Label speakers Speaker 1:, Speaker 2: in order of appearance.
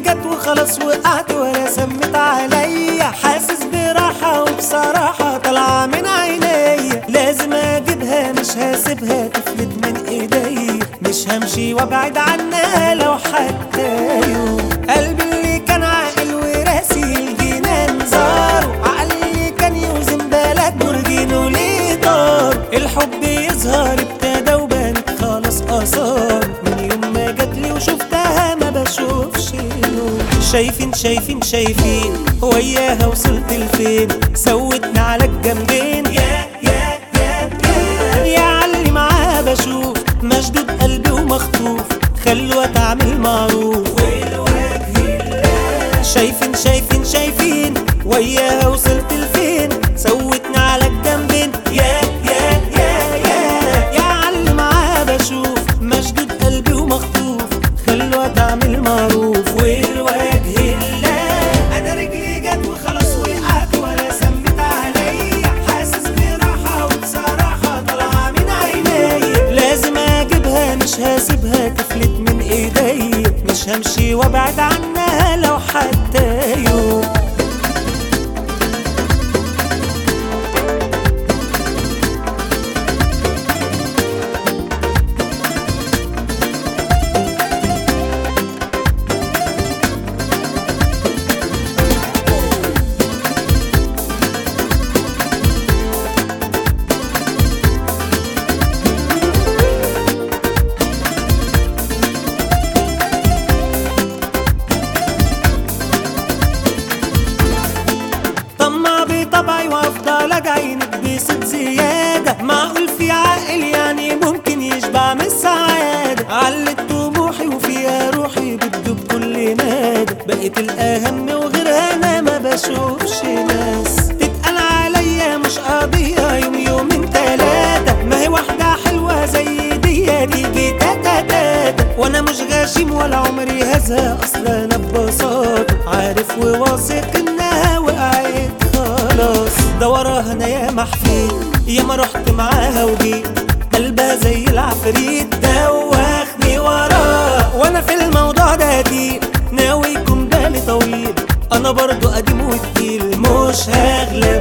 Speaker 1: جت وخلاص وقعت ولا سمت عليا حاسس براحة وبصراحة طالعة من عينيا لازم اجيبها مش هسيبها تفلت من ايديا مش همشي وابعد عنها لو حتى يوم قلبي اللي كان عاقل وراسي الجنان زار عقلي اللي كان يوزن بلد برجينه ليه دار الحب يظهر ابتدى وبانت خلاص اثار من يوم ما جاتلي وشفتها ما بشوفش نور شايفين شايفين شايفين وياها وصلت لفين سوتنا على الجنبين يا يا يا يا يا علي معاها بشوف مشدود قلبي ومخطوف خلوة تعمل معروف والوجه الله شايفين شايفين شايفين وياها وصلت لفين سوتنا على الجنبين يا يا يا يا يا علي معاها بشوف مشدود قلبي ومخطوف خلوة تعمل معروف والوجه الله انا رجلي جت وخلاص وقعت ولا سمت عليا حاسس براحة وبصراحة طالعة من عينيا لازم اجيبها مش هسيبها تفلت من ايديا مش همشي وابعد عنها لو حتى يوم طمع بطبعي وافضل اجعينك بصوت زيادة معقول في عاقل يعني ممكن يشبع من السعادة علت طموحي وفيها روحي بتدوب كل مادة بقيت الاهم وغيرها انا ما بشوفش ناس تتقال عليا مش قضية يوم يومين تلاتة ما هي واحدة حلوة زي دي تيجي تاتا تاتا وانا مش غاشم ولا عمري هزهق اصلا انا ببساطة عارف وواثق انها وقعت خلاص ده وراها انا يا محفيد يا ما رحت معاها وجيت قلبها زي العفريت دوخني وراه وانا في الموضوع ده قديم ناوي يكون بالي طويل انا برضو قديم وتقيل مش هغلى